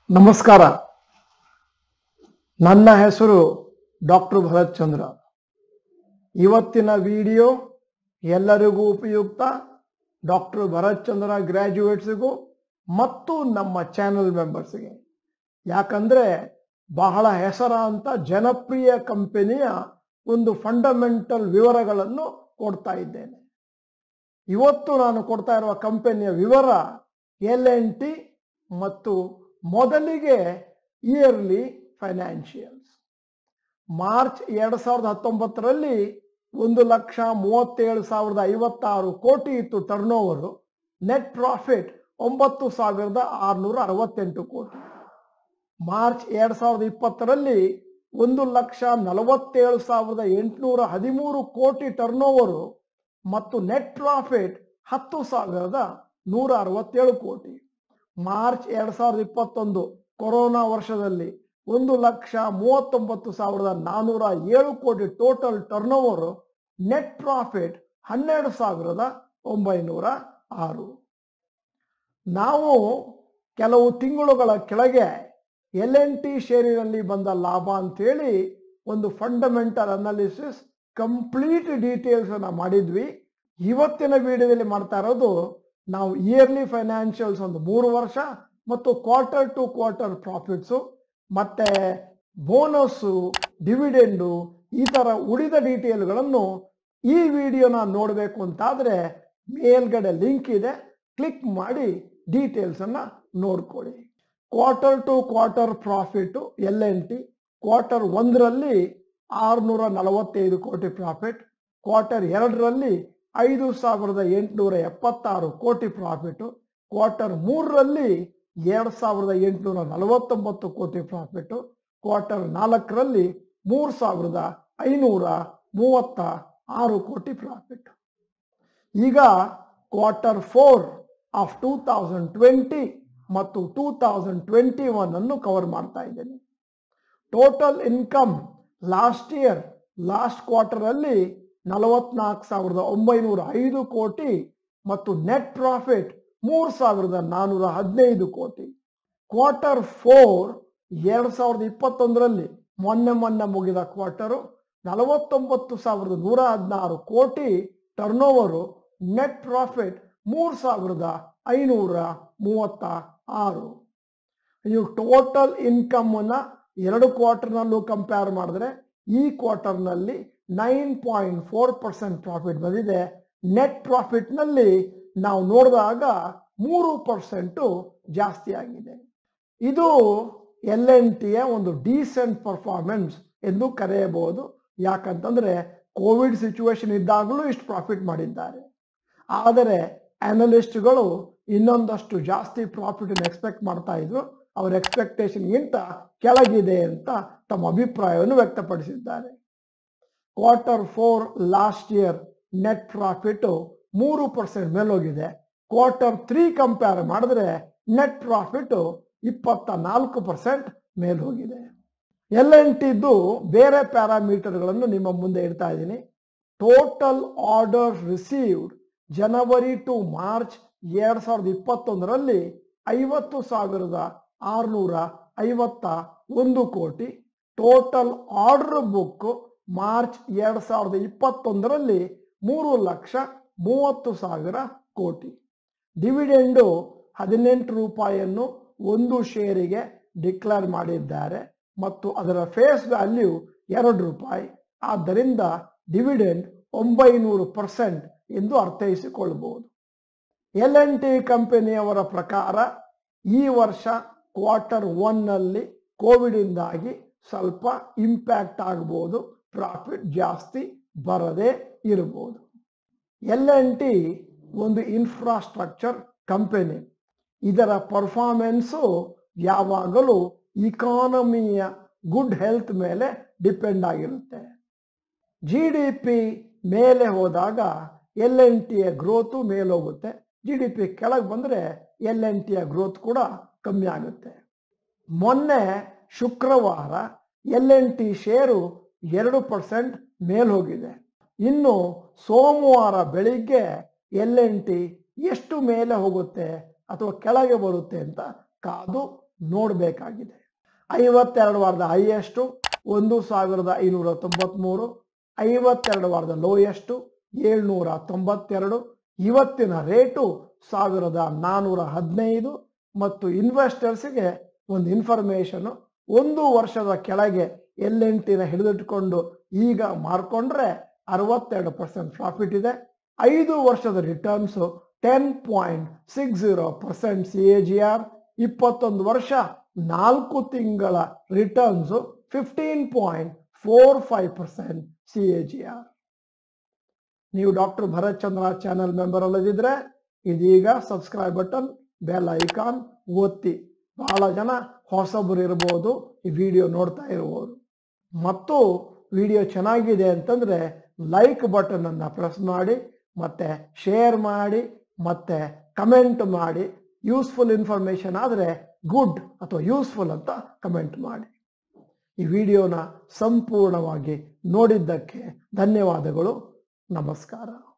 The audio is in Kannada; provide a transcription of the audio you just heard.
ನಮಸ್ಕಾರ ನನ್ನ ಹೆಸರು ಡಾಕ್ಟರ್ ಭರತ್ ಚಂದ್ರ ಇವತ್ತಿನ ವಿಡಿಯೋ ಎಲ್ಲರಿಗೂ ಉಪಯುಕ್ತ ಡಾಕ್ಟರ್ ಭರತ್ ಚಂದ್ರ ಗ್ರ್ಯಾಜುಯೇಟ್ಸ್ಗೂ ಮತ್ತು ನಮ್ಮ ಚಾನೆಲ್ ಮೆಂಬರ್ಸ್ಗೆ ಯಾಕಂದ್ರೆ ಬಹಳ ಹೆಸರಾಂತ ಜನಪ್ರಿಯ ಕಂಪನಿಯ ಒಂದು ಫಂಡಮೆಂಟಲ್ ವಿವರಗಳನ್ನು ಕೊಡ್ತಾ ಇದ್ದೇನೆ ಇವತ್ತು ನಾನು ಕೊಡ್ತಾ ಇರುವ ಕಂಪನಿಯ ವಿವರ ಎಲ್ ಎನ್ ಟಿ ಮತ್ತು ಮೊದಲಿಗೆ ಇಯರ್ಲಿ ಫೈನಾನ್ಷಿಯಲ್ಸ್ ಮಾರ್ಚ್ ಎರಡ್ ಸಾವಿರದ ಹತ್ತೊಂಬತ್ತರಲ್ಲಿ ಒಂದು ಲಕ್ಷ ಮೂವತ್ತೇಳು ಸಾವಿರದ ಐವತ್ತಾರು ಕೋಟಿ ಇತ್ತು ಟರ್ನ್ ಓವರು ನೆಟ್ ಪ್ರಾಫಿಟ್ ಒಂಬತ್ತು ಸಾವಿರದ ಆರುನೂರ ಅರವತ್ತೆಂಟು ಕೋಟಿ ಮಾರ್ಚ್ ಎರಡ್ ಸಾವಿರದ ಇಪ್ಪತ್ತರಲ್ಲಿ ಒಂದು ಲಕ್ಷ ನಲವತ್ತೇಳು ಸಾವಿರದ ಎಂಟುನೂರ ಹದಿಮೂರು ಕೋಟಿ ಟರ್ನ್ ಓವರು ಮತ್ತು ನೆಟ್ ಪ್ರಾಫಿಟ್ ಹತ್ತು ಸಾವಿರದ ನೂರ ಅರವತ್ತೇಳು ಕೋಟಿ ಮಾರ್ಚ್ ಎರಡ್ ಸಾವಿರದ ಇಪ್ಪತ್ತೊಂದು ಕೊರೋನಾ ವರ್ಷದಲ್ಲಿ ಒಂದು ಲಕ್ಷ ಮೂವತ್ತೊಂಬತ್ತು ಸಾವಿರದ ನಾನ್ನೂರ ಏಳು ಕೋಟಿ total turnover net profit ಹನ್ನೆರಡು ಸಾವಿರದ ಒಂಬೈನೂರ ಆರು ನಾವು ಕೆಲವು ತಿಂಗಳುಗಳ ಕೆಳಗೆ ಎಲ್ ಎನ್ ಟಿ ಷೇರಿನಲ್ಲಿ ಬಂದ ಲಾಭ ಅಂತೇಳಿ ಒಂದು ಫಂಡಮೆಂಟಲ್ ಅನಾಲಿಸಿಸ್ ಕಂಪ್ಲೀಟ್ ಡೀಟೇಲ್ಸ್ ಅನ್ನ ಮಾಡಿದ್ವಿ ಇವತ್ತಿನ ವಿಡಿಯೋದಲ್ಲಿ ಮಾಡ್ತಾ ಇರೋದು ನಾವು ಇಯರ್ಲಿ ಫೈನಾನ್ಷಿಯಲ್ಸ್ ಒಂದು ಮೂರು ವರ್ಷ ಮತ್ತು ಕ್ವಾರ್ಟರ್ ಟು ಕ್ವಾರ್ಟರ್ ಪ್ರಾಫಿಟ್ಸು ಮತ್ತೆ ಬೋನಸ್ಸು ಡಿವಿಡೆಂಡು ಈ ತರ ಉಳಿದ ಡೀಟೇಲ್ಗಳನ್ನು ಈ ವಿಡಿಯೋನ ನೋಡಬೇಕು ಅಂತಾದ್ರೆ ಮೇಲ್ಗಡೆ ಲಿಂಕ್ ಇದೆ ಕ್ಲಿಕ್ ಮಾಡಿ ಡೀಟೇಲ್ಸ್ ಅನ್ನ ನೋಡ್ಕೊಳ್ಳಿ quarter to quarter profit L N T quarter ಒಂದರಲ್ಲಿ ಆರುನೂರ ನಲವತ್ತೈದು ಕೋಟಿ ಪ್ರಾಫಿಟ್ ಕ್ವಾರ್ಟರ್ ಎರಡರಲ್ಲಿ ಐದು ಸಾವಿರದ ಎಂಟುನೂರ ಎಪ್ಪತ್ತಾರು ಕೋಟಿ ಪ್ರಾಫಿಟ್ ಕ್ವಾರ್ಟರ್ ಮೂರರಲ್ಲಿ ಎರಡು ಸಾವಿರದ ಎಂಟುನೂರ ನಲವತ್ತೊಂಬತ್ತು ಕೋಟಿ ಪ್ರಾಫಿಟ್ ಕ್ವಾರ್ಟರ್ ನಾಲ್ಕರಲ್ಲಿ ಮೂರು ಸಾವಿರದ ಐನೂರ ಮೂವತ್ತ ಆರು ಕೋಟಿ ಪ್ರಾಫಿಟ್ ಈಗ quarter four of two thousand twenty ಮತ್ತು ಟೂ ತೌಸಂಡ್ ಟ್ವೆಂಟಿ ಒನ್ ಅನ್ನು ಕವರ್ ಮಾಡ್ತಾ ಇದ್ದೇನೆ total income last year last quarter ಅಲ್ಲಿ ನಲವತ್ನಾಲ್ಕು ಸಾವಿರದ ಒಂಬೈನೂರ ಐದು ಕೋಟಿ ಮತ್ತು ನೆಟ್ ಪ್ರಾಫಿಟ್ ಮೂರು ಸಾವಿರದ ನಾನ್ನೂರ ಹದಿನೈದು ಕೋಟಿ ಕ್ವಾರ್ಟರ್ ಫೋರ್ ಎರಡ್ ಸಾವಿರದ ಇಪ್ಪತ್ತೊಂದರಲ್ಲಿ ಮೊನ್ನೆ ಮೊನ್ನೆ ಮುಗಿದ ಕ್ವಾರ್ಟರು ನಲವತ್ತೊಂಬತ್ತು ಸಾವಿರದ ನೂರ ಹದಿನಾರು ಕೋಟಿ ಟರ್ನ್ ಓವರು ನೆಟ್ ಪ್ರಾಫಿಟ್ ಮೂರು ಸಾವಿರದ ಐನೂರ ಮೂವತ್ತ ಆರು ನೀವು ಟೋಟಲ್ ಇನ್ಕಮ್ ಅನ್ನ ಎರಡು ಕ್ವಾರ್ಟರ್ನಲ್ಲೂ ಕಂಪೇರ್ ಮಾಡಿದ್ರೆ ಈ ಕ್ವಾರ್ಟರ್ನಲ್ಲಿ nine point four percent profit ಬಂದಿದೆ ನೆಟ್ ಪ್ರಾಫಿಟ್ನಲ್ಲಿ ನಾವು ನೋಡಿದಾಗ ಮೂರು ಪರ್ಸೆಂಟು ಜಾಸ್ತಿ ಆಗಿದೆ ಇದು ಎಲ್ ಎನ್ ಟಿಯ ಒಂದು ಡೀಸೆಂಟ್ ಪರ್ಫಾರ್ಮೆನ್ಸ್ ಎಂದು ಕರೆಯಬಹುದು ಯಾಕಂತಂದ್ರೆ ಕೋವಿಡ್ ಸಿಚುವೇಶನ್ ಇದ್ದಾಗಲೂ ಇಷ್ಟು ಪ್ರಾಫಿಟ್ ಮಾಡಿದ್ದಾರೆ ಆದರೆ ಅನಲಿಸ್ಟ್ಗಳು ಇನ್ನೊಂದಷ್ಟು ಜಾಸ್ತಿ ಪ್ರಾಫಿಟ್ ಎಕ್ಸ್ಪೆಕ್ಟ್ ಮಾಡ್ತಾ ಇದ್ರು ಅವರ ಎಕ್ಸ್ಪೆಕ್ಟೇಷನ್ಗಿಂತ ಕೆಳಗಿದೆ ಅಂತ ತಮ್ಮ ಅಭಿಪ್ರಾಯವನ್ನು ವ್ಯಕ್ತಪಡಿಸಿದ್ದಾರೆ quarter four last year net profit ಮೂರು ಪರ್ಸೆಂಟ್ ಮೇಲೋಗಿದೆ ಕ್ವಾರ್ಟರ್ ತ್ರೀ ಕಂಪೇರ್ ಮಾಡಿದ್ರೆ ನೆಟ್ ಪ್ರಾಫಿಟ್ ಇಪ್ಪತ್ತ ನಾಲ್ಕು ಪರ್ಸೆಂಟ್ ಮೇಲ್ ಹೋಗಿದೆ ಎಲ್ ಎನ್ ಟಿದ್ದು ಬೇರೆ ಪ್ಯಾರಾಮೀಟರ್ಗಳನ್ನು ನಿಮ್ಮ ಮುಂದೆ ಇಡ್ತಾ ಇದ್ದೀನಿ total order received January to March ಎರಡ್ ಸಾವಿರದ ಇಪ್ಪತ್ತೊಂದರಲ್ಲಿ ಐವತ್ತು ಸಾವಿರದ ಆರುನೂರ ಐವತ್ತ ಒಂದು ಕೋಟಿ ಟೋಟಲ್ ಆರ್ಡರ್ ಬುಕ್ ಮಾರ್ಚ್ ಎರಡ್ ಸಾವಿರದ ಇಪ್ಪತ್ತೊಂದರಲ್ಲಿ ಮೂರು ಲಕ್ಷ ಮೂವತ್ತು ಸಾವಿರ ಕೋಟಿ ಡಿವಿಡೆಂಡು ಹದಿನೆಂಟು ರೂಪಾಯಿಯನ್ನು ಒಂದು ಷೇರಿಗೆ ಡಿಕ್ಲೇರ್ ಮಾಡಿದ್ದಾರೆ ಮತ್ತು ಅದರ ಫೇಸ್ ವ್ಯಾಲ್ಯೂ ಎರಡು ರೂಪಾಯಿ ಆದ್ದರಿಂದ ಡಿವಿಡೆಂಡ್ ಒಂಬೈನೂರು ಪರ್ಸೆಂಟ್ ಎಂದು ಅರ್ಥೈಸಿಕೊಳ್ಳಬಹುದು ಎಲ್ ಎನ್ ಟಿ ಕಂಪನಿಯವರ ಪ್ರಕಾರ ಈ ವರ್ಷ ಕ್ವಾರ್ಟರ್ ಒನ್ನಲ್ಲಿ ಕೋವಿಡಿಂದಾಗಿ ಸ್ವಲ್ಪ ಇಂಪ್ಯಾಕ್ಟ್ ಆಗಬಹುದು ಪ್ರಾಫಿಟ್ ಜಾಸ್ತಿ ಬರದೇ ಇರಬಹುದು ಎಲ್ ಎನ್ ಟಿ ಒಂದು ಇನ್ಫ್ರಾಸ್ಟ್ರಕ್ಚರ್ ಕಂಪನಿ ಇದರ ಪರ್ಫಾರ್ಮೆನ್ಸು ಯಾವಾಗಲೂ ಇಕಾನಮಿಯ ಗುಡ್ ಹೆಲ್ತ್ ಮೇಲೆ ಡಿಪೆಂಡ್ ಆಗಿರುತ್ತೆ ಜಿ ಡಿ ಪಿ ಮೇಲೆ ಹೋದಾಗ ಎಲ್ ಎನ್ ಟಿಯ ಗ್ರೋತು ಮೇಲೋಗುತ್ತೆ ಜಿ ಡಿ ಪಿ ಕೆಳಗೆ ಬಂದರೆ ಎಲ್ ಎನ್ ಟಿಯ ಗ್ರೋತ್ ಕೂಡ ಕಮ್ಮಿ ಆಗುತ್ತೆ ಮೊನ್ನೆ ಶುಕ್ರವಾರ ಎಲ್ ಎನ್ ಟಿ ಶೇರು ಎರಡು ಪರ್ಸೆಂಟ್ ಮೇಲ್ ಹೋಗಿದೆ ಇನ್ನು ಸೋಮವಾರ ಬೆಳಿಗ್ಗೆ ಎಲ್ ಎನ್ ಟಿ ಎಷ್ಟು ಮೇಲೆ ಹೋಗುತ್ತೆ ಅಥವಾ ಕೆಳಗೆ ಬರುತ್ತೆ ಅಂತ ಕಾದು ನೋಡಬೇಕಾಗಿದೆ ಐವತ್ತೆರಡು ವಾರದ ಹೈಯೆಸ್ಟು ಒಂದು ಸಾವಿರದ ಐನೂರ ತೊಂಬತ್ಮೂರು ಐವತ್ತೆರಡು ವಾರದ ಲೋಯೆಸ್ಟು ಏಳ್ನೂರ ತೊಂಬತ್ತೆರಡು ಇವತ್ತಿನ ರೇಟು ಸಾವಿರದ ನಾನ್ನೂರ ಹದಿನೈದು ಮತ್ತು ಇನ್ವೆಸ್ಟರ್ಸ್ಗೆ ಒಂದು ಇನ್ಫಾರ್ಮೇಶನ್ ಒಂದು ವರ್ಷದ ಕೆಳಗೆ ಎಲ್ ಹಿಡಿದಿಟ್ಕೊಂಡು ಈಗ ಮಾರ್ಕೊಂಡ್ರೆ ಅರವತ್ತೆರಡು ಪರ್ಸೆಂಟ್ ಪ್ರಾಫಿಟ್ ಇದೆ ಐದು ವರ್ಷದ returns ten point six zero percent C A G R ಇಪ್ಪತ್ತೊಂದು ವರ್ಷ ನಾಲ್ಕು ತಿಂಗಳ returns fifteen point four five percent C A G R ನೀವು doctor Bharat Chandra channel member ಅಲ್ಲದಿದ್ರೆ ಇದೀಗ ಸಬ್ಸ್ಕ್ರೈಬ್ ಬಟನ್ ಬೆಲ್ ಐಕಾನ್ ಒತ್ತಿ ಬಹಳ ಜನ ಹೊಸಬರು ಇರ್ಬೋದು ಈ ವಿಡಿಯೋ ನೋಡ್ತಾ ಇರ್ಬೋದು ಮತ್ತು ವಿಡಿಯೋ ಚೆನ್ನಾಗಿದೆ ಅಂತಂದ್ರೆ ಲೈಕ್ ಬಟನ್ ಅನ್ನ ಪ್ರೆಸ್ ಮಾಡಿ ಮತ್ತೆ ಶೇರ್ ಮಾಡಿ ಮತ್ತೆ ಕಮೆಂಟ್ ಮಾಡಿ ಯೂಸ್ಫುಲ್ ಇನ್ಫಾರ್ಮೇಶನ್ ಆದರೆ ಗುಡ್ ಅಥವಾ ಯೂಸ್ಫುಲ್ ಅಂತ ಕಮೆಂಟ್ ಮಾಡಿ ಈ ವಿಡಿಯೋನ ಸಂಪೂರ್ಣವಾಗಿ ನೋಡಿದ್ದಕ್ಕೆ ಧನ್ಯವಾದಗಳು ನಮಸ್ಕಾರ